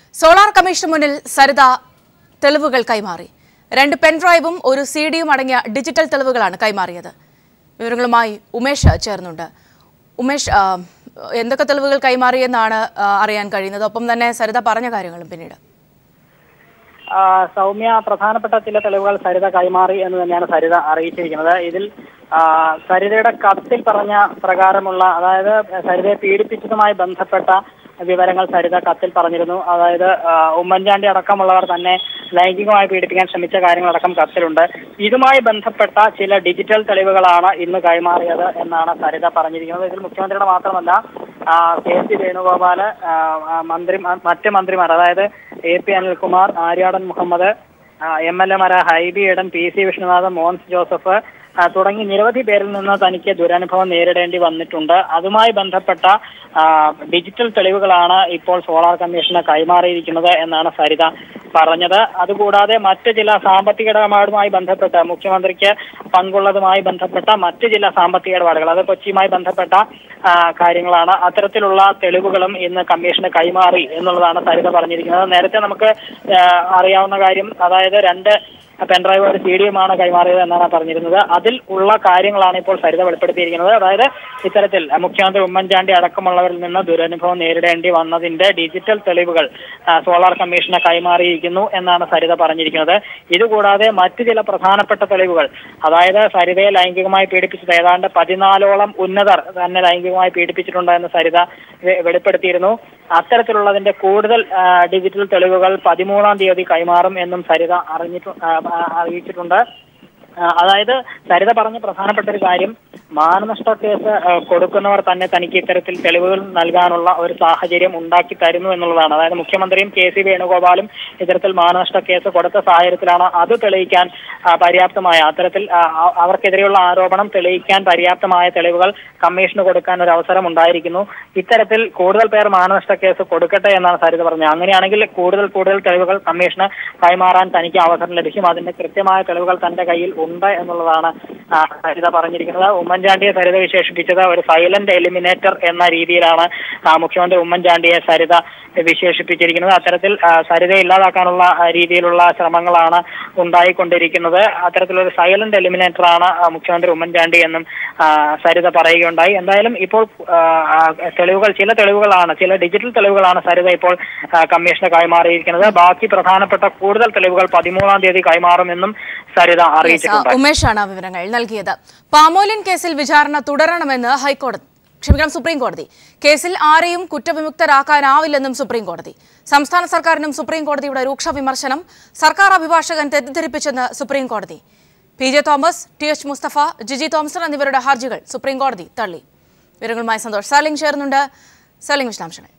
solar commission മുന്നിൽ സരിത തെളിവുകൾ കൈമാറി രണ്ട് പെൻഡ്രൈവും ഒരു സി ഡിയും അടങ്ങിയ ഡിജിറ്റൽ തെളിവുകളാണ് കൈമാറിയത് വിവരങ്ങളുമായി ഉമേഷ് ചേർന്നുണ്ട് ഉമേഷ് ആ, എന്തൊക്കെ തെളിവുകൾ കൈമാറിയെന്നാണ് ആ, അറിയാൻ കഴിയുന്നത് ഒപ്പം തന്നെ സരിത പറഞ്ഞ കാര്യങ്ങളും പിന്നീട് ആ, സൗമ്യ പ്രധാനപ്പെട്ട ചില തെളിവുകൾ സരിത കൈമാറി എന്ന് തന്നെയാണ് സരിത അറിയിച്ചിരിക്കുന്നത് ഇതിൽ ആ, സരിതയുടെ കത്തിൽ പറഞ്ഞ പ്രകാരമുള്ള അതായത് സരിതയെ പീഡിപ്പിച്ചതുമായി ബന്ധപ്പെട്ട വിവരങ്ങൾ സരിത കത്തിൽ പറഞ്ഞിരുന്നു അതായത് ആ, ഉമ്മൻചാണ്ടി അടക്കമുള്ളവർ തന്നെ ലൈംഗികമായി പീഡിപ്പിക്കാൻ ശ്രമിച്ച കാര്യങ്ങളടക്കം കത്തിലുണ്ട് ഇതുമായി ബന്ധപ്പെട്ട ചില ഡിജിറ്റൽ തെളിവുകളാണ് ഇന്ന് കൈമാറിയത് എന്നാണ് സരിത പറഞ്ഞിരിക്കുന്നത് ഇതിൽ മുഖ്യമന്ത്രിയുടെ മാത്രമല്ല ആ, കെ സി വേണുഗോപാല് ആ, ആ, മന്ത്രി മറ്റ് മന്ത്രിമാർ അതായത് A P Anilkumar Aryadan Muhammad M L എമാരായ ഹൈബി എടൻ പി സി വിഷ്ണുനാഥ് മോൻസ് ജോസഫ് ആ, തുടങ്ങി നിരവധി പേരിൽ നിന്ന് തനിക്ക് ദുരനുഭവം നേരിടേണ്ടി വന്നിട്ടുണ്ട് അതുമായി ബന്ധപ്പെട്ട ആ, ഡിജിറ്റൽ തെളിവുകളാണ് ഇപ്പോൾ സോളാർ കമ്മീഷന് കൈമാറിയിരിക്കുന്നത് എന്നാണ് സരിത പറഞ്ഞത് അതുകൂടാതെ മറ്റ് ചില സാമ്പത്തിക ഇടപാടുമായി ബന്ധപ്പെട്ട് മുഖ്യമന്ത്രിക്ക് പങ്കുള്ളതുമായി ബന്ധപ്പെട്ട മറ്റ് ചില സാമ്പത്തിക ഇടപാടുകൾ അത് കൊച്ചിയുമായി ബന്ധപ്പെട്ട ആ, കാര്യങ്ങളാണ് അത്തരത്തിലുള്ള തെളിവുകളും ഇന്ന് കമ്മീഷന് കൈമാറി എന്നുള്ളതാണ് സരിത പറഞ്ഞിരിക്കുന്നത് നേരത്തെ നമുക്ക് ആ, അറിയാവുന്ന കാര്യം അതായത് രണ്ട് പെൻഡ്രൈവ് ഒരു സി ഡിയുമാണ് കൈമാറിയത് എന്നാണ് പറഞ്ഞിരുന്നത് അതിൽ ഉള്ള കാര്യങ്ങളാണ് ഇപ്പോൾ സരിത വെളിപ്പെടുത്തിയിരിക്കുന്നത് അതായത് ഇത്തരത്തിൽ മുഖ്യമന്ത്രി ഉമ്മൻചാണ്ടി അടക്കമുള്ളവരിൽ നിന്ന് ദുരനുഭവം നേരിടേണ്ടി വന്നതിന്റെ ഡിജിറ്റൽ തെളിവുകൾ ആ, സോളാർ കമ്മീഷന് കൈമാറിയിരിക്കുന്നു എന്നാണ് സരിത പറഞ്ഞിരിക്കുന്നത് ഇതുകൂടാതെ മറ്റു ചില പ്രധാനപ്പെട്ട തെളിവുകൾ അതായത് സരിതയെ ലൈംഗികമായി പീഡിപ്പിച്ചത് ഏതാണ്ട് പതിനാലോളം ഉന്നതർ തന്നെ ലൈംഗികമായി പീഡിപ്പിച്ചിട്ടുണ്ട് എന്ന് സരിത വെ- വെളിപ്പെടുത്തിയിരുന്നു അത്തരത്തിലുള്ളതിന്റെ കൂടുതൽ ആ, ഡിജിറ്റൽ തെളിവുകൾ പതിമൂന്നാം തീയതി കൈമാറും എന്നും സരിത അറിഞ്ഞിട്ടു ആ, ആ, അറിയിച്ചിട്ടുണ്ട് ആ, അതായത് സരിത പറഞ്ഞ പ്രധാനപ്പെട്ട ഒരു കാര്യം മാനനഷ്ട കേസ് ആ, കൊടുക്കുന്നവർ തന്നെ തനിക്ക് ഇത്തരത്തിൽ തെളിവുകൾ നൽകാനുള്ള ഒരു സാഹചര്യം ഉണ്ടാക്കി തരുന്നു എന്നുള്ളതാണ് അതായത് മുഖ്യമന്ത്രിയും കെ സി വേണുഗോപാലും ഇത്തരത്തിൽ മാനനഷ്ട കേസ് കൊടുത്ത സാഹചര്യത്തിലാണ് അത് തെളിയിക്കാൻ ആ, പര്യാപ്തമായ അത്തരത്തിൽ ആ, അ- അവർക്കെതിരെയുള്ള ആരോപണം തെളിയിക്കാൻ പര്യാപ്തമായ തെളിവുകൾ കമ്മീഷന് കൊടുക്കാൻ ഒരു അവസരം ഉണ്ടായിരിക്കുന്നു ഇത്തരത്തിൽ കൂടുതൽ പേർ മാനനഷ്ട കേസ് കൊടുക്കട്ടെ എന്നാണ് സരിത പറഞ്ഞത് അങ്ങനെയാണെങ്കിൽ കൂടുതൽ കൂടുതൽ തെളിവുകൾ കമ്മീഷന് കൈമാറാൻ തനിക്ക് അവസരം ലഭിക്കും അതിന്റെ കൃത്യമായ തെളിവുകൾ തന്റെ കയ്യിൽ ഉണ്ട് എന്നുള്ളതാണ് ആ, സരിത പറഞ്ഞിരിക്കുന്നത് ഉമ്മൻചാണ്ടിയെ സരിത വിശേഷിപ്പിച്ചത് ഒരു സൈലന്റ് എലിമിനേറ്റർ എന്ന രീതിയിലാണ് ആ, മുഖ്യമന്ത്രി ഉമ്മൻചാണ്ടിയെ സരിത വിശേഷിപ്പിച്ചിരിക്കുന്നത് അത്തരത്തിൽ ആ, സരിതയെ ഇല്ലാതാക്കാനുള്ള ആ, രീതിയിലുള്ള ശ്രമങ്ങളാണ് ഉണ്ടായിക്കൊണ്ടിരിക്കുന്നത് അത്തരത്തിലൊരു സൈലന്റ് എലിമിനേറ്റർ ആണ് ആ, മുഖ്യമന്ത്രി ഉമ്മൻചാണ്ടി എന്നും ആ, സരിത പറയുകയുണ്ടായി എന്തായാലും ഇപ്പോൾ ആ, ആ, തെളിവുകൾ ചില തെളിവുകളാണ് ചില ഡിജിറ്റൽ തെളിവുകളാണ് സരിത ഇപ്പോൾ ആ, കമ്മീഷന് കൈമാറിയിരിക്കുന്നത് ബാക്കി പ്രധാനപ്പെട്ട കൂടുതൽ തെളിവുകൾ പതിമൂന്നാം തീയതി കൈമാറുമെന്നും സരിത Yes, ആ, അറിയിച്ചിട്ടുണ്ട് ഉമേഷാണ് ആ വിവരങ്ങൾ നൽകിയത് പാമോലിൻ കേസിൽ വിചാരണ തുടരണമെന്ന് ഹൈക്കോടതി ക്ഷമിക്കണം സുപ്രീം കോടതി കേസിൽ ആരെയും കുറ്റവിമുക്തരാക്കാനാവില്ലെന്നും സുപ്രീം കോടതി സംസ്ഥാന സർക്കാരിനും സുപ്രീം കോടതിയുടെ രൂക്ഷ വിമർശനം സർക്കാർ അഭിഭാഷകൻ തെറ്റിദ്ധരിപ്പിച്ചെന്ന് സുപ്രീം കോടതി P J Thomas T H Mustafa Jiji Thomson എന്നിവരുടെ ഹർജികൾ സുപ്രീം കോടതി തള്ളി വിവരങ്ങളുമായി സന്തോഷ് സാലിംഗ് ചേർന്നുണ്ട് സാലിംഗ് വിശദാംശങ്ങൾ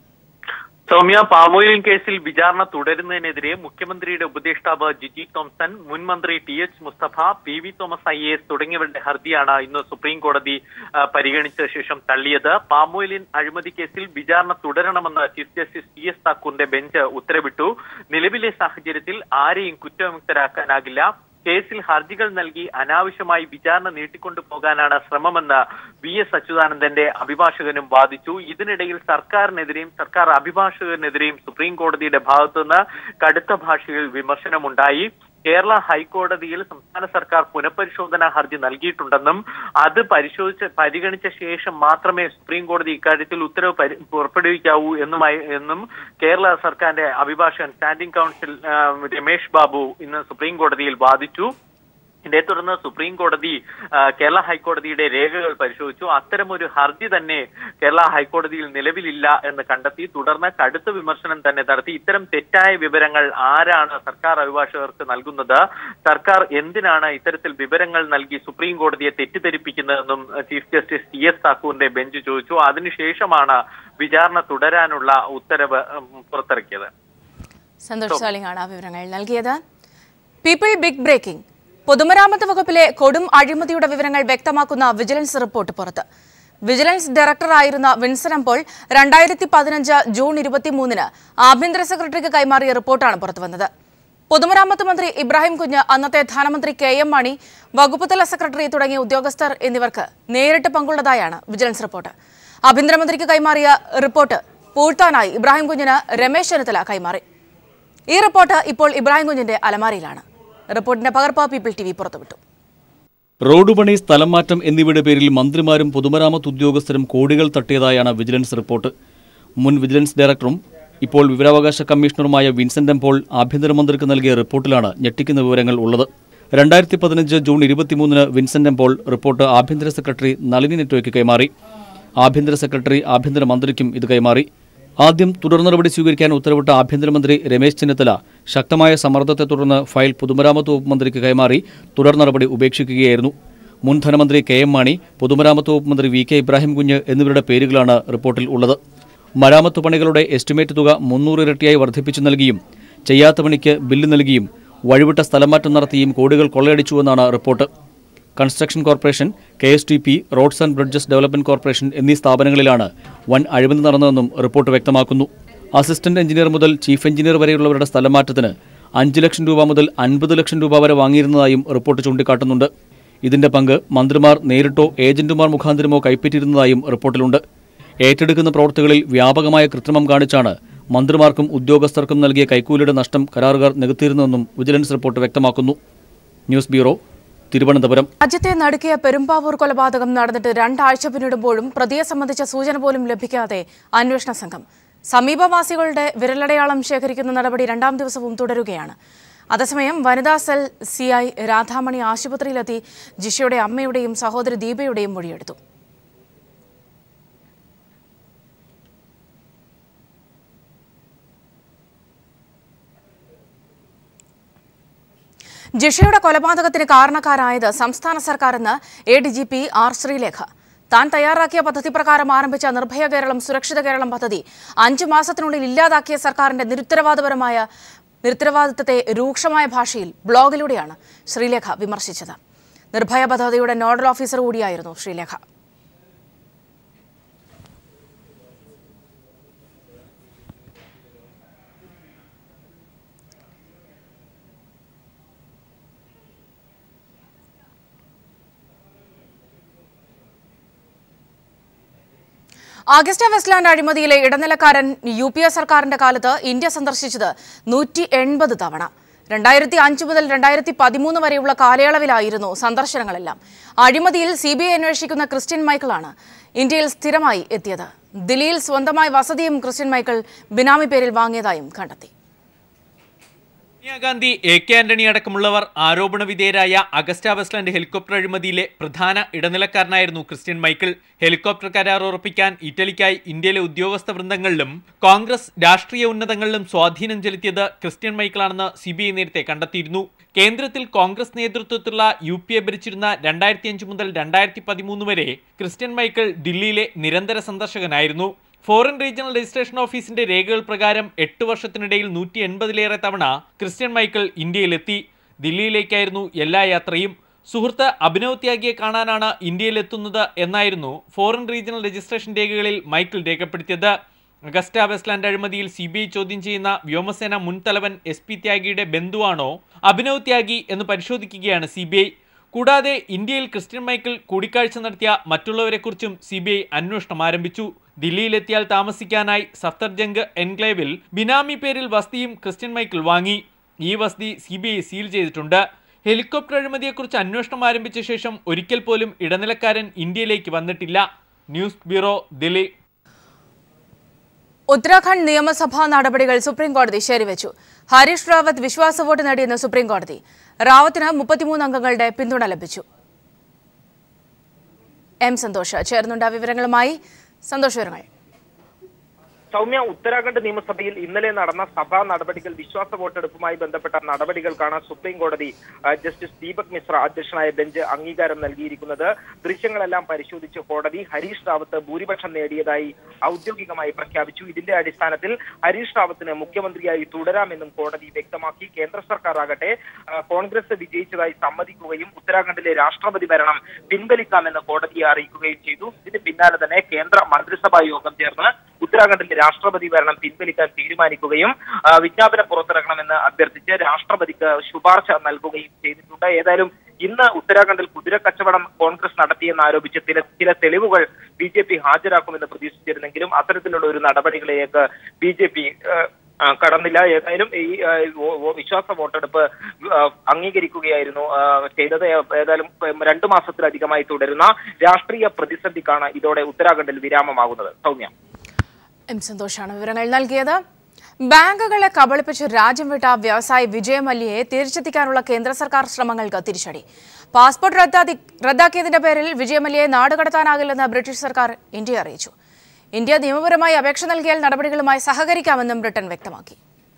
സൗമ്യ പാമോയിലിൻ കേസിൽ വിചാരണ തുടരുന്നതിനെതിരെ മുഖ്യമന്ത്രിയുടെ ഉപദേഷ്ടാവ് ജിജി തോംസൺ മുൻ മന്ത്രി T H Mustafa P V Thomas I S തുടങ്ങിയവരുടെ ഹർജിയാണ് ഇന്ന് സുപ്രീം കോടതി ആ, പരിഗണിച്ച ശേഷം തള്ളിയത് പാമോയിലിൻ അഴിമതി കേസിൽ വിചാരണ തുടരണമെന്ന് ചീഫ് ജസ്റ്റിസ് ടി എസ് താക്കൂറിന്റെ ബെഞ്ച് ഉത്തരവിട്ടു നിലവിലെ സാഹചര്യത്തിൽ ആരെയും കുറ്റവിമുക്തരാക്കാനാകില്ല കേസിൽ ഹർജികൾ നൽകി അനാവശ്യമായി വിചാരണ നീട്ടിക്കൊണ്ടു പോകാനാണ് ശ്രമമെന്ന് വി എസ് അച്യുതാനന്ദന്റെ അഭിഭാഷകനും വാദിച്ചു ഇതിനിടയിൽ സർക്കാരിനെതിരെയും സർക്കാർ അഭിഭാഷകനെതിരെയും സുപ്രീം കോടതിയുടെ ഭാഗത്തുനിന്ന് കടുത്ത ഭാഷയിൽ വിമർശനമുണ്ടായി കേരള ഹൈക്കോടതിയിൽ സംസ്ഥാന സർക്കാർ പുനഃപരിശോധനാ ഹർജി നൽകിയിട്ടുണ്ടെന്നും അത് പരിശോധിച്ച് പരിഗണിച്ച ശേഷം മാത്രമേ സുപ്രീം കോടതി ഇക്കാര്യത്തിൽ ഉത്തരവ് പരി- പുറപ്പെടുവിക്കാവൂ എന്നുമായി എന്നും കേരള സർക്കാരിന്റെ അഭിഭാഷകൻ സ്റ്റാൻഡിംഗ് കൗൺസിൽ ആ, രമേഷ് ബാബു ഇന്ന് സുപ്രീം കോടതിയിൽ വാദിച്ചു ഇതേ തുടർന്ന് സുപ്രീം കോടതി ആ, കേരള ഹൈക്കോടതിയുടെ രേഖകൾ പരിശോധിച്ചു അത്തരമൊരു ഹർജി തന്നെ കേരള ഹൈക്കോടതിയിൽ നിലവിലില്ല എന്ന് കണ്ടെത്തി തുടർന്ന് കടുത്ത വിമർശനം തന്നെ നടത്തി ഇത്തരം തെറ്റായ വിവരങ്ങൾ ആരാണ് സർക്കാർ അഭിഭാഷകർക്ക് നൽകുന്നത് സർക്കാർ എന്തിനാണ് ഇത്തരത്തിൽ വിവരങ്ങൾ നൽകി സുപ്രീം കോടതിയെ തെറ്റിദ്ധരിപ്പിക്കുന്നതെന്നും ചീഫ് ജസ്റ്റിസ് ടി എസ് താക്കൂറിന്റെ ബെഞ്ച് ചോദിച്ചു അതിനുശേഷമാണ് വിചാരണ തുടരാനുള്ള ഉത്തരവ് ഉം, പുറത്തിറക്കിയത് സന്തോഷ് സാലിംഗ് ആണ് ആ വിവരങ്ങൾ നൽകിയത് പീപ്പിൾ ബിഗ് ബ്രേക്കിംഗ് പൊതുമരാമത്ത് വകുപ്പിലെ കൊടും അഴിമതിയുടെ വിവരങ്ങൾ വ്യക്തമാക്കുന്ന വിജിലൻസ് റിപ്പോർട്ട് പുറത്ത് വിജിലൻസ് ഡയറക്ടറായിരുന്ന വിൻസൻ പോൾ രണ്ടായിരത്തി പതിനഞ്ച് ജൂൺ ഇരുപത്തിമൂന്നിന് ആഭ്യന്തര സെക്രട്ടറിക്ക് കൈമാറിയ റിപ്പോർട്ടാണ് പുറത്തുവന്നത് പൊതുമരാമത്ത് മന്ത്രി ഇബ്രാഹിം കുഞ്ഞ് അന്നത്തെ ധനമന്ത്രി കെ എം മണി വകുപ്പുതല സെക്രട്ടറി തുടങ്ങിയ ഉദ്യോഗസ്ഥർ എന്നിവർക്ക് നേരിട്ട് പങ്കുള്ളതായാണ് വിജിലൻസ് റിപ്പോർട്ട് ആഭ്യന്തരമന്ത്രിക്ക് കൈമാറിയ റിപ്പോർട്ട് പൂഴ്ത്താനായി ഇബ്രാഹിം കുഞ്ഞിന് രമേശ് ചെന്നിത്തല കൈമാറി ഈ റിപ്പോർട്ട് ഇപ്പോൾ ഇബ്രാഹിം കുഞ്ഞിന്റെ അലമാരയിലാണ് റിപ്പോർട്ടിന്റെ പകർപ്പ് പീപ്പിൾ ടി വി പുറത്തുവിട്ടു റോഡ് പണി സ്ഥലം മാറ്റം എന്നിവയുടെ പേരിൽ മന്ത്രിമാരും പൊതുമരാമത്ത് ഉദ്യോഗസ്ഥരും കോടികൾ തട്ടിയതായാണ് വിജിലൻസ് റിപ്പോർട്ട് മുൻ വിജിലൻസ് ഡയറക്ടറും ഇപ്പോൾ വിവരാവകാശ കമ്മീഷണറുമായ വിൻസെന്റ് എംപോൾ ആഭ്യന്തരമന്ത്രിക്ക് നൽകിയ റിപ്പോർട്ടിലാണ് ഞെട്ടിക്കുന്ന വിവരങ്ങൾ ഉള്ളത് രണ്ടായിരത്തി പതിനഞ്ച് ജൂൺ ഇരുപത്തിമൂന്നിന് വിൻസെന്റ് എംപോൾ റിപ്പോർട്ട് ആഭ്യന്തര സെക്രട്ടറി നളിനി നെറ്റോയ്ക്ക് കൈമാറി ആഭ്യന്തര സെക്രട്ടറി ആഭ്യന്തരമന്ത്രിക്കും ഇത് കൈമാറി ആദ്യം തുടർ നടപടി സ്വീകരിക്കാൻ ഉത്തരവിട്ട ആഭ്യന്തരമന്ത്രി രമേശ് ചെന്നിത്തല ശക്തമായ സമ്മർദ്ദത്തെ തുടർന്ന് ഫയൽ പൊതുമരാമത്ത് വകുപ്പ് മന്ത്രിക്ക് കൈമാറി തുടർ നടപടി ഉപേക്ഷിക്കുകയായിരുന്നു മുൻ ധനമന്ത്രി കെ എം മാണി പൊതുമരാമത്ത് വകുപ്പ് മന്ത്രി വി കെ ഇബ്രാഹിം കുഞ്ഞ് എന്നിവരുടെ പേരുകളാണ് റിപ്പോർട്ടിൽ ഉള്ളത് മരാമത്ത് പണികളുടെ എസ്റ്റിമേറ്റ് തുക മുന്നൂറ് ഇരട്ടിയായി വർദ്ധിപ്പിച്ചു നൽകിയും ചെയ്യാത്ത പണിക്ക് ബില്ല് നൽകിയും വഴിവിട്ട സ്ഥലമാറ്റം നടത്തിയും കോടികൾ കൊള്ളയടിച്ചുവെന്നാണ് report construction corporation K S T P roads and bridges development corporation എന്നീ സ്ഥാപനങ്ങളിലാണ് വൻ അഴിമതി നടന്നതെന്നും റിപ്പോർട്ട് വ്യക്തമാക്കുന്നു അസിസ്റ്റന്റ് എഞ്ചിനീയർ മുതൽ ചീഫ് എഞ്ചിനീയർ വരെയുള്ളവരുടെ സ്ഥലമാറ്റത്തിന് അഞ്ച് ലക്ഷം രൂപ മുതൽ അൻപത് ലക്ഷം രൂപ വരെ വാങ്ങിയിരുന്നതായും റിപ്പോർട്ട് ചൂണ്ടിക്കാട്ടുന്നുണ്ട് ഇതിന്റെ പങ്ക് മന്ത്രിമാർ നേരിട്ടോ ഏജന്റുമാർ മുഖാന്തരമോ കൈപ്പറ്റിയിരുന്നതായും റിപ്പോർട്ടിലുണ്ട് ഏറ്റെടുക്കുന്ന പ്രവൃത്തികളിൽ വ്യാപകമായ കൃത്രിമം കാണിച്ചാണ് മന്ത്രിമാർക്കും ഉദ്യോഗസ്ഥർക്കും നൽകിയ കൈക്കൂലിയുടെ നഷ്ടം കരാറുകാർ നികത്തിയിരുന്നെന്നും വിജിലൻസ് റിപ്പോർട്ട് വ്യക്തമാക്കുന്നു ന്യൂസ് ബ്യൂറോ തിരുവനന്തപുരം രാജ്യത്തെ നടുക്കിയ പെരുമ്പാവൂർ കൊലപാതകം നടന്നിട്ട് രണ്ടാഴ്ച പിന്നിടുമ്പോഴും പ്രതിയെ സംബന്ധിച്ച സൂചന പോലും ലഭിക്കാതെ അന്വേഷണ സംഘം സമീപവാസികളുടെ വിരലടയാളം ശേഖരിക്കുന്ന നടപടി രണ്ടാം ദിവസവും തുടരുകയാണ് അതേസമയം വനിതാ സെൽ സി ഐ രാധാമണി ആശുപത്രിയിലെത്തി ജിഷയുടെ അമ്മയുടെയും സഹോദരി ദീപയുടെയും മൊഴിയെടുത്തു ജിഷയുടെ കൊലപാതകത്തിന് കാരണക്കാരായത് സംസ്ഥാന സർക്കാരെന്ന് A D G P R Sreelekha താൻ തയ്യാറാക്കിയ പദ്ധതി പ്രകാരം ആരംഭിച്ച നിർഭയ കേരളം സുരക്ഷിത കേരളം പദ്ധതി അഞ്ചു മാസത്തിനുള്ളിൽ ഇല്ലാതാക്കിയ സർക്കാരിന്റെ നിരുത്തരവാദപരമായ നിരുത്തരവാദിത്തത്തെ രൂക്ഷമായ ഭാഷയിൽ ബ്ലോഗിലൂടെയാണ് ശ്രീലേഖ വിമർശിച്ചത് നിർഭയ പദ്ധതിയുടെ നോഡൽ ഓഫീസർ കൂടിയായിരുന്നു ശ്രീലേഖ അഗസ്റ്റ വെസ്റ്റ്ലാൻഡ് അഴിമതിയിലെ ഇടനിലക്കാരൻ യു പി എ സർക്കാരിന്റെ കാലത്ത് ഇന്ത്യ സന്ദർശിച്ചത് നൂറ്റി എൺപത് തവണ രണ്ടായിരത്തി അഞ്ച് മുതൽ രണ്ടായിരത്തി പതിമൂന്ന് വരെയുള്ള കാലയളവിലായിരുന്നു സന്ദർശനങ്ങളെല്ലാം അഴിമതിയിൽ സി ബി ഐ അന്വേഷിക്കുന്ന ക്രിസ്ത്യൻ മൈക്കിളാണ് ഇന്ത്യയിൽ സ്ഥിരമായി എത്തിയത് ദില്ലിയിൽ സ്വന്തമായി വസതിയും ക്രിസ്ത്യൻ മൈക്കിൾ ബിനാമി പേരിൽ വാങ്ങിയതായും കണ്ടെത്തി സോണിയാഗാന്ധി എ കെ ആന്റണി അടക്കമുള്ളവർ ആരോപണ വിധേയരായ അഗസ്റ്റ വെസ്റ്റ്ലാൻഡ് ഹെലികോപ്റ്റർ അഴിമതിയിലെ പ്രധാന ഇടനിലക്കാരനായിരുന്നു ക്രിസ്ത്യൻ മൈക്കിൾ ഹെലികോപ്റ്റർ കരാർ ഉറപ്പിക്കാൻ ഇറ്റലിക്കായി ഇന്ത്യയിലെ ഉദ്യോഗസ്ഥ വൃന്ദങ്ങളിലും കോൺഗ്രസ് രാഷ്ട്രീയ ഉന്നതങ്ങളിലും സ്വാധീനം ചെലുത്തിയത് ക്രിസ്ത്യൻ മൈക്കിളാണെന്ന് സി ബി ഐ നേരത്തെ കണ്ടെത്തിയിരുന്നു കേന്ദ്രത്തിൽ കോൺഗ്രസ് നേതൃത്വത്തിലുള്ള യു പി എ ഭരിച്ചിരുന്ന രണ്ടായിരത്തി അഞ്ച് മുതൽ രണ്ടായിരത്തി പതിമൂന്ന് വരെ ക്രിസ്ത്യൻ മൈക്കിൾ ദില്ലിയിലെ നിരന്തര സന്ദർശകനായിരുന്നു ഫോറിൻ റീജിയണൽ രജിസ്ട്രേഷൻ ഓഫീസിന്റെ രേഖകൾ പ്രകാരം എട്ട് വർഷത്തിനിടയിൽ നൂറ്റി എൺപതിലേറെ തവണ ക്രിസ്ത്യൻ മൈക്കിൾ ഇന്ത്യയിലെത്തി ദില്ലിയിലേക്കായിരുന്നു എല്ലാ യാത്രയും സുഹൃത്ത് അഭിനവ് ത്യാഗിയെ കാണാനാണ് ഇന്ത്യയിലെത്തുന്നത് എന്നായിരുന്നു ഫോറിൻ റീജിയണൽ രജിസ്ട്രേഷൻ രേഖകളിൽ മൈക്കിൾ രേഖപ്പെടുത്തിയത് അഗസ്റ്റ വെസ്റ്റ്ലാൻഡ് അഴിമതിയിൽ സി ബി ഐ ചോദ്യം ചെയ്യുന്ന വ്യോമസേന മുൻ തലവൻ എസ് പി ത്യാഗിയുടെ ബന്ധുവാണോ അഭിനവ് ത്യാഗി എന്ന് പരിശോധിക്കുകയാണ് സി ബി ഐ കൂടാതെ ഇന്ത്യയിൽ ക്രിസ്ത്യൻ മൈക്കിൾ കൂടിക്കാഴ്ച നടത്തിയ മറ്റുള്ളവരെക്കുറിച്ചും സി ബി ഐ അന്വേഷണം ആരംഭിച്ചു ദില്ലിയിലെത്തിയാൽ താമസിക്കാനായി സഫ്തർജംഗ് എൻക്ലേവിൽ ബിനാമി പേരിൽ വസതിയും ക്രിസ്ത്യൻ മൈക്കിൾ വാങ്ങി ഈ വസതി സി ബി ഐ സീൽ ചെയ്തിട്ടുണ്ട് ഹെലികോപ്റ്റർ അഴിമതിയെക്കുറിച്ച് അന്വേഷണം ആരംഭിച്ച ശേഷം ഒരിക്കൽ പോലും ഇടനിലക്കാരൻ ഇന്ത്യയിലേക്ക് വന്നിട്ടില്ല ന്യൂസ് ബ്യൂറോ ദില്ലി ഉത്തരാഖണ്ഡ് നിയമസഭാ നടപടികൾ സുപ്രീം കോടതി ശരിവെച്ചു ഹരീഷ് റാവത്ത് വിശ്വാസ വോട്ട് നേടിയെന്ന് സുപ്രീം കോടതി റാവത്തിന് മുപ്പത്തിമൂന്ന് അംഗങ്ങളുടെ പിന്തുണ ലഭിച്ചു എം സന്തോഷ് ചേർന്നുണ്ട് ആ വിവരങ്ങളുമായി സന്തോഷ് വിവരങ്ങൾ സൗമ്യ ഉത്തരാഖണ്ഡ് നിയമസഭയിൽ ഇന്നലെ നടന്ന സഭാ നടപടികൾ വിശ്വാസ വോട്ടെടുപ്പുമായി ബന്ധപ്പെട്ട നടപടികൾക്കാണ് സുപ്രീം കോടതി ആ, ജസ്റ്റിസ് ദീപക് മിശ്ര അധ്യക്ഷനായ ബെഞ്ച് അംഗീകാരം നൽകിയിരിക്കുന്നത് ദൃശ്യങ്ങളെല്ലാം പരിശോധിച്ച കോടതി ഹരീഷ് റാവത്ത് ഭൂരിപക്ഷം നേടിയതായി ഔദ്യോഗികമായി പ്രഖ്യാപിച്ചു ഇതിന്റെ അടിസ്ഥാനത്തിൽ ഹരീഷ് റാവത്തിന് മുഖ്യമന്ത്രിയായി തുടരാമെന്നും കോടതി വ്യക്തമാക്കി കേന്ദ്ര സർക്കാർ ആകട്ടെ ആ, കോൺഗ്രസ് വിജയിച്ചതായി സമ്മതിക്കുകയും ഉത്തരാഖണ്ഡിലെ രാഷ്ട്രപതി ഭരണം പിൻവലിക്കാമെന്ന് കോടതിയെ അറിയിക്കുകയും ചെയ്തു ഇതിന് പിന്നാലെ തന്നെ കേന്ദ്ര മന്ത്രിസഭാ യോഗം ചേർന്ന് ഉത്തരാഖണ്ഡിലെ രാഷ്ട്രപതി ഭരണം പിൻവലിക്കാൻ തീരുമാനിക്കുകയും ആ, വിജ്ഞാപനം പുറത്തിറക്കണമെന്ന് അഭ്യർത്ഥിച്ച് രാഷ്ട്രപതിക്ക് ശുപാർശ നൽകുകയും ചെയ്തിട്ടുണ്ട് ഏതായാലും ഇന്ന് ഉത്തരാഖണ്ഡിൽ കുതിര കച്ചവടം കോൺഗ്രസ് നടത്തിയെന്ന് ആരോപിച്ച് ചില ചില തെളിവുകൾ ബി ജെ പി ഹാജരാക്കുമെന്ന് പ്രതീക്ഷിച്ചിരുന്നെങ്കിലും അത്തരത്തിലുള്ള ഒരു നടപടികളിലേക്ക് ബി ജെ പി ആ, കടന്നില്ല ഏതായാലും ഈ ആ, വോ- വോ- വിശ്വാസ വോട്ടെടുപ്പ് ആ, അംഗീകരിക്കുകയായിരുന്നു ആ, ചെയ്തത് ഏതായാലും ഉം, രണ്ടു മാസത്തിലധികമായി തുടരുന്ന രാഷ്ട്രീയ പ്രതിസന്ധിക്കാണ് ഇതോടെ ഉത്തരാഖണ്ഡിൽ വിരാമമാകുന്നത് സൗമ്യ എം സന്തോഷാണ് വിവരങ്ങൾ നൽകിയത് ബാങ്കുകളെ കബളിപ്പിച്ച് രാജ്യം വിട്ട വ്യവസായി വിജയ് മല്യയെ തിരിച്ചെത്തിക്കാനുള്ള കേന്ദ്ര സർക്കാർ ശ്രമങ്ങൾക്ക് തിരിച്ചടി പാസ്പോർട്ട് റദ്ദാതി റദ്ദാക്കിയതിന്റെ പേരിൽ വിജയ് മല്യയെ നാടുകടത്താനാകില്ലെന്ന് ബ്രിട്ടീഷ് സർക്കാർ ഇന്ത്യയെ അറിയിച്ചു ഇന്ത്യ നിയമപരമായി അപേക്ഷ നൽകിയാൽ നടപടികളുമായി സഹകരിക്കാമെന്നും ബ്രിട്ടൻ വ്യക്തമാക്കി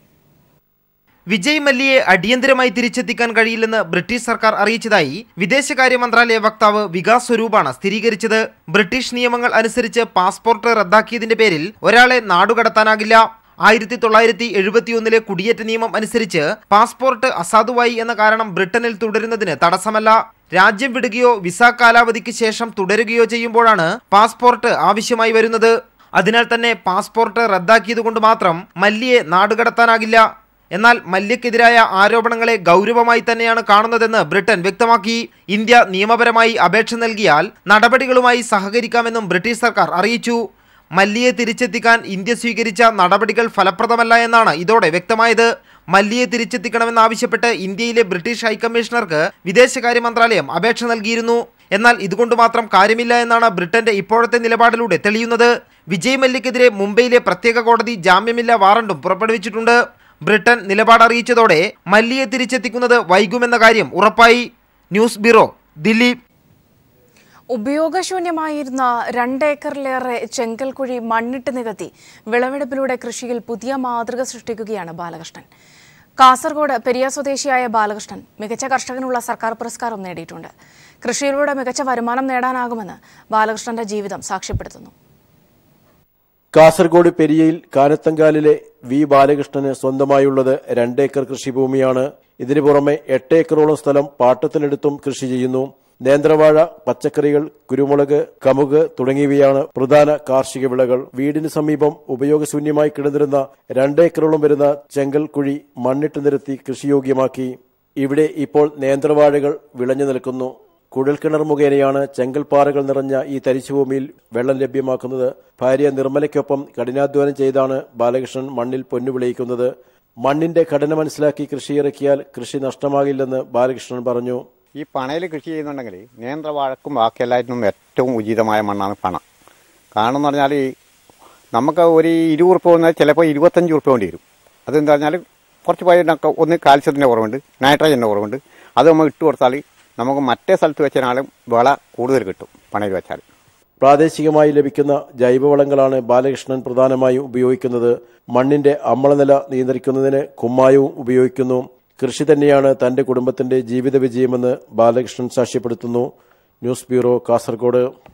വിജയ് മല്യയെ അടിയന്തരമായി തിരിച്ചെത്തിക്കാൻ കഴിയില്ലെന്ന് ബ്രിട്ടീഷ് സർക്കാർ അറിയിച്ചതായി വിദേശകാര്യ മന്ത്രാലയ വക്താവ് വികാസ് സ്വരൂപാണ് സ്ഥിരീകരിച്ചത് ബ്രിട്ടീഷ് നിയമങ്ങൾ അനുസരിച്ച് പാസ്പോർട്ട് റദ്ദാക്കിയതിന്റെ പേരിൽ ഒരാളെ നാടുകടത്താനാകില്ല ആയിരത്തി തൊള്ളായിരത്തി എഴുപത്തിയൊന്നിലെ കുടിയേറ്റ നിയമം അനുസരിച്ച് പാസ്പോർട്ട് അസാധുവായി എന്ന കാരണം ബ്രിട്ടനിൽ തുടരുന്നതിന് തടസ്സമല്ല രാജ്യം വിടുകയോ വിസ കാലാവധിക്ക് ശേഷം തുടരുകയോ ചെയ്യുമ്പോഴാണ് പാസ്പോർട്ട് ആവശ്യമായി വരുന്നത് അതിനാൽ തന്നെ പാസ്പോർട്ട് റദ്ദാക്കിയതുകൊണ്ട് മാത്രം മല്യയെ നാടുകടത്താനാകില്ല എന്നാൽ മല്യക്കെതിരായ ആരോപണങ്ങളെ ഗൗരവമായി തന്നെയാണ് കാണുന്നതെന്ന് ബ്രിട്ടൻ വ്യക്തമാക്കി ഇന്ത്യ നിയമപരമായി അപേക്ഷ നൽകിയാൽ നടപടികളുമായി സഹകരിക്കാമെന്നും ബ്രിട്ടീഷ് സർക്കാർ അറിയിച്ചു മല്യയെ തിരിച്ചെത്തിക്കാൻ ഇന്ത്യ സ്വീകരിച്ച നടപടികൾ ഫലപ്രദമല്ല എന്നാണ് ഇതോടെ വ്യക്തമായത് മല്യയെ തിരിച്ചെത്തിക്കണമെന്നാവശ്യപ്പെട്ട് ഇന്ത്യയിലെ ബ്രിട്ടീഷ് ഹൈക്കമ്മീഷണർക്ക് വിദേശകാര്യ മന്ത്രാലയം അപേക്ഷ നൽകിയിരുന്നു എന്നാൽ ഇതുകൊണ്ട് മാത്രം കാര്യമില്ല എന്നാണ് ബ്രിട്ടന്റെ ഇപ്പോഴത്തെ നിലപാടിലൂടെ തെളിയുന്നത് വിജയ് മല്യക്കെതിരെ മുംബൈയിലെ പ്രത്യേക കോടതി ജാമ്യമില്ലാ വാറണ്ടും പുറപ്പെടുവിച്ചിട്ടുണ്ട് ബ്രിട്ടൻ നിലപാട് അറിയിച്ചതോടെ മല്യയെ തിരിച്ചെത്തിക്കുന്നത് വൈകുമെന്ന കാര്യം ഉറപ്പായി ന്യൂസ് ബ്യൂറോ ദില്ലി ഉപയോഗശൂന്യമായിരുന്ന രണ്ടേക്കറിലേറെ ചെങ്കൽക്കുഴി മണ്ണിട്ട് നികത്തി വിളവെടുപ്പിലൂടെ കൃഷിയിൽ പുതിയ മാതൃക സൃഷ്ടിക്കുകയാണ് ബാലകൃഷ്ണൻ കാസർഗോഡ് പെരിയ സ്വദേശിയായ ബാലകൃഷ്ണൻ മികച്ച കർഷകനുള്ള സർക്കാർ പുരസ്കാരം നേടിയിട്ടുണ്ട് കൃഷിയിലൂടെ മികച്ച വരുമാനം നേടാനാകുമെന്ന് ബാലകൃഷ്ണന്റെ ജീവിതം സാക്ഷ്യപ്പെടുത്തുന്നു കാസർഗോഡ് പെരിയയിൽ കാനത്തങ്കാലിലെ വി ബാലകൃഷ്ണന് സ്വന്തമായുള്ളത് രണ്ടേക്കർ കൃഷിഭൂമിയാണ് ഇതിനു പുറമെ എട്ട് ഏക്കറോളം സ്ഥലം പാട്ടത്തിനെടുത്തും കൃഷി ചെയ്യുന്നു നേന്ത്രവാഴ പച്ചക്കറികൾ കുരുമുളക് കമുക് തുടങ്ങിയവയാണ് പ്രധാന കാർഷിക വിളകൾ വീടിന് സമീപം ഉപയോഗശൂന്യമായി കിടന്നിരുന്ന രണ്ടേക്കറോളം വരുന്ന ചെങ്കൽ കുഴി മണ്ണിട്ട് നിരത്തി കൃഷിയോഗ്യമാക്കി ഇവിടെ ഇപ്പോൾ നേന്ത്രവാഴകൾ വിളഞ്ഞു നിൽക്കുന്നു കുഴൽക്കിണർ മുഖേനയാണ് ചെങ്കൽപ്പാറകൾ നിറഞ്ഞ ഈ തരിശുഭൂമിയിൽ വെള്ളം ലഭ്യമാക്കുന്നത് ഭാര്യ നിർമ്മലയ്ക്കൊപ്പം കഠിനാധ്വാനം ചെയ്താണ് ബാലകൃഷ്ണൻ മണ്ണിൽ പൊന്നു വിളയിക്കുന്നത് മണ്ണിന്റെ ഘടന മനസ്സിലാക്കി കൃഷി ഇറക്കിയാൽ കൃഷി നഷ്ടമാകില്ലെന്ന് ബാലകൃഷ്ണൻ പറഞ്ഞു ഈ പണയിൽ കൃഷി ചെയ്യുന്നുണ്ടെങ്കിൽ നേന്ത്രവാഴക്കും ബാക്കി എല്ലാറ്റിനും ഏറ്റവും ഉചിതമായ മണ്ണാണ് പണ കാരണം എന്ന് പറഞ്ഞാൽ ഈ നമുക്ക് ഒരു ഇരുപത് ഉറുപ്പ് വന്നാൽ ചിലപ്പോൾ ഇരുപത്തഞ്ച് ഉറുപ്പ് വേണ്ടി വരും അതെന്താ പറഞ്ഞാൽ കുറച്ച് പയറിനൊക്കെ ഒന്ന് കാൽസ്യത്തിൻ്റെ കുറവുണ്ട് നൈട്രജൻ്റെ കുറവുണ്ട് അത് നമ്മൾ ഇട്ട് കൊടുത്താൽ നമുക്ക് മറ്റേ സ്ഥലത്ത് വെച്ചാലും വിള കൂടുതൽ കിട്ടും പണയിൽ വെച്ചാൽ പ്രാദേശികമായി ലഭിക്കുന്ന ജൈവവളങ്ങളാണ് ബാലകൃഷ്ണൻ പ്രധാനമായും ഉപയോഗിക്കുന്നത് മണ്ണിന്റെ അമ്ലനില നിയന്ത്രിക്കുന്നതിന് കുമ്മായവും ഉപയോഗിക്കുന്നു കൃഷി തന്നെയാണ് തന്റെ കുടുംബത്തിന്റെ ജീവിത വിജയമെന്ന് ബാലകൃഷ്ണൻ സാക്ഷ്യപ്പെടുത്തുന്നു ന്യൂസ് ബ്യൂറോ കാസർഗോഡ്